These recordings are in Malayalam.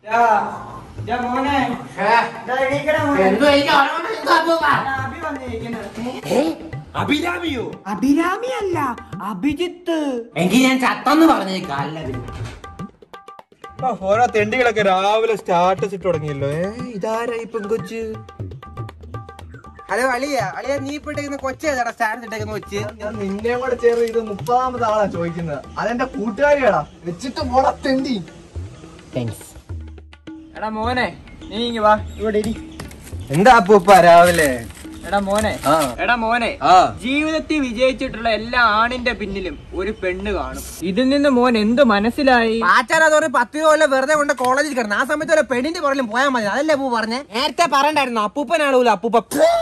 മോനെ ദാ എണീക്കടാ മോനെ. എന്തോ എനിക്ക് ഓർമ്മ എന്തോ അപ്പൂപ്പ ദാ അഭി വന്നിരിക്കുന്നത്. അഭിരാമിയോ അഭിരാമി അല്ല അഭിജിത്ത് എങ്കിൽ ഞാൻ ചത്തെന്ന് പറഞ്ഞേക്കാം അല്ലതിന് ആ, ഓരോ തെണ്ടികളൊക്കെ രാവിലെ സ്റ്റാറ്റസ് ഇട്ട് തുടങ്ങിയല്ലോ ഏ ഇതാരാ ഈ പെങ്കൊച്ച് ഹലോ അളിയ അളിയ നീ ഇപ്പൊ ഇട്ടേക്കുന്ന കൊച്ചേതാടാ സ്റ്റാൻഡ് ഇട്ടേക്കുന്ന കൊച്ച് ഞാൻ നിന്നെ കൂടെ ചേർന്ന് ഇത് മുപ്പതാമത് ആളാ ചോദിക്കുന്നത് അതെന്റെ കൂട്ടുകാരിയാടാ വെച്ചിട്ട് പോടാ തെണ്ടി താങ്ക്സ് എടാ മോനെ നീ ഇങ്ങ് വാ ഇവിടെ ഇരി എന്താ അപ്പൂപ്പ രാവിലെ എടാ മോനെ ആ എടാ മോനെ ആ ജീവിതത്തിൽ വിജയിച്ചിട്ടുള്ള എല്ലാ ആണിന്റെ പിന്നിലും ഒരു പെണ്ണ് കാണും ഇതിൽ നിന്ന് മോൻ എന്ത് മനസ്സിലായി ആച്ചാരം അത് പറഞ്ഞ് പത്ത് രൂപ വല്ല വെറുതെ കൊണ്ട് കോളേജിൽ കിടന്നു ആ സമയത്ത് വല്ല പെണ്ണിന്റെ പുറകിലും പോയാൽ മതി അതല്ലേ അപ്പൂ പറഞ്ഞേ നേരത്തെ പറയണ്ടായിരുന്നു അപ്പൂപ്പനാണല്ലോ അപ്പൂപ്പ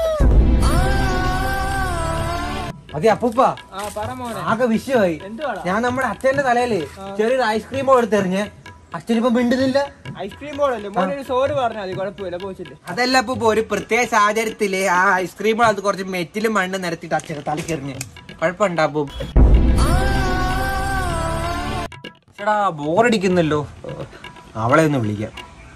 അതെ അപ്പൂപ്പ ആ പറ മോനെ ആകെ വിഷയമായി എന്തുവാടാ ഞാൻ നമ്മുടെ അച്ഛന്റെ തലയില് ചെറിയൊരു ഐസ്ക്രീം എടുത്തെറിഞ്ഞ് അച്ഛനിപ്പം മിണ്ടുന്നില്ല ഐസ്ക്രീം ബോളല്ലേ മോനെ ഒരു സോറ് പറഞ്ഞാൽ മതി കുഴപ്പമില്ല പോച്ചിട്ട് അതല്ല അപ്പൂപ്പ ഒരു പ്രത്യേക സാഹചര്യത്തില് ആ ഐസ്ക്രീം അത് കുറച്ച് മെറ്റിലും മണ്ണ് നിരത്തിട്ട് അച്ഛനെ തലക്കെറിഞ്ഞ് കുഴപ്പമുണ്ടാ അപ്പൂപ്പ ചേടാ ബോറടിക്കുന്നല്ലോ അവളെ ഒന്ന് വിളിക്കാം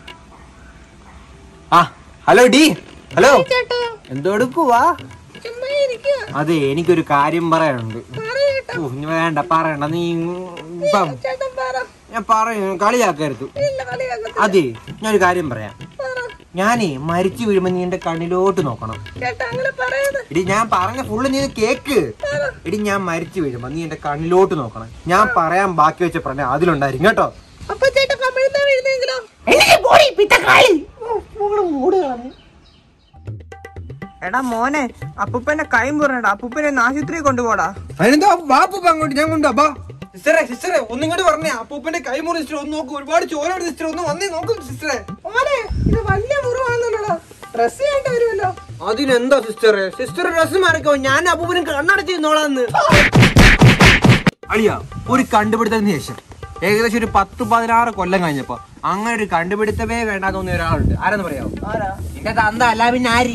ആ ഹലോ ഡി ഹലോ എന്തോ എടുക്കുവാ അതെ എനിക്കൊരു കാര്യം പറയാനുണ്ട് ഓ, ഇനി വേണ്ട പറയണ്ട നീ ഇപ്പം ഞാൻ പറയും കളിയാക്കരുത് അതെ ഞാനൊരു കാര്യം പറയാം ഞാനേ മരിച്ചു വീഴുമ്പോ നീ എന്റെ കണ്ണിലോട്ട് നോക്കണം എടി ഞാൻ പറഞ്ഞ ഫുള്ള് നീ ഇത് കേക്ക് എടി ഞാൻ മരിച്ചു വീഴുമ്പോ നീ എന്റെ കണ്ണിലോട്ട് നോക്കണം ഞാൻ പറയാൻ ബാക്കി വെച്ച പറഞ്ഞ അതിലുണ്ടായിരിക്കും കേട്ടോ എടാ മോനെ അപ്പൂപ്പന്റെ കൈ മുറടാ അപ്പൂപ്പനെ ഒന്ന് ആശുപത്രി കൊണ്ടുപോടാ അതിനെന്താ ബാപ്പൂപ്പ അങ്ങോട്ട് ഞാൻ കൊണ്ടുവാ സിസ്റ്ററെ സിസ്റ്ററെ ഒന്നിങ്ങോട്ട് പറഞ്ഞേ അപ്പൂപ്പന്റെ കൈ മുറി സിസ്റ്റർ ഒന്ന് നോക്കൂ ഒരുപാട് ചോര സിസ്റ്റർ ഒന്ന് വന്നേ നോക്കൂ സിസ്റ്ററെ ഇത് വലിയ മുറിവാണെന്നല്ലോ ഡ്രസ് ചെയ്യേണ്ടി വരുമല്ലോ അതിനെന്താ സിസ്റ്ററെ സിസ്റ്റർ ഡ്രസ് മാറിക്കോ ഞാൻ അപ്പൂപ്പനും കണ്ണടച്ച് നോളാന്ന് അളിയ ഒരു കണ്ടുപിടുത്തത്തിന് ശേഷം ഏകദേശം ഒരു പത്ത് പതിനാറ് കൊല്ലം കഴിഞ്ഞപ്പോ അങ്ങനെ ഒരു കണ്ടുപിടുത്തമേ വേണ്ടാ തോന്നിയ ഒരാളുണ്ട് ആരെന്ന് പറയാമോ നിന്റെ തന്ത അല്ല പിന്നെ ആര്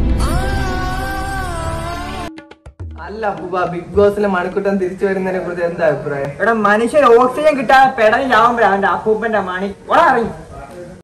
അല്ല അപ്പൂപ്പ ബിഗ് ബോസിലെ മണിക്കുട്ടൻ തിരിച്ചു വരുന്നതിനെ കുറിച്ച് എന്താ അഭിപ്രായം എടാ മനുഷ്യൻ ഓക്സിജൻ കിട്ടാതെ പെടഞ്ഞ് ചാവുമ്പോഴാ അവന്റെ അപ്പൂപ്പന്റെ മണി ഓടാ അറിയും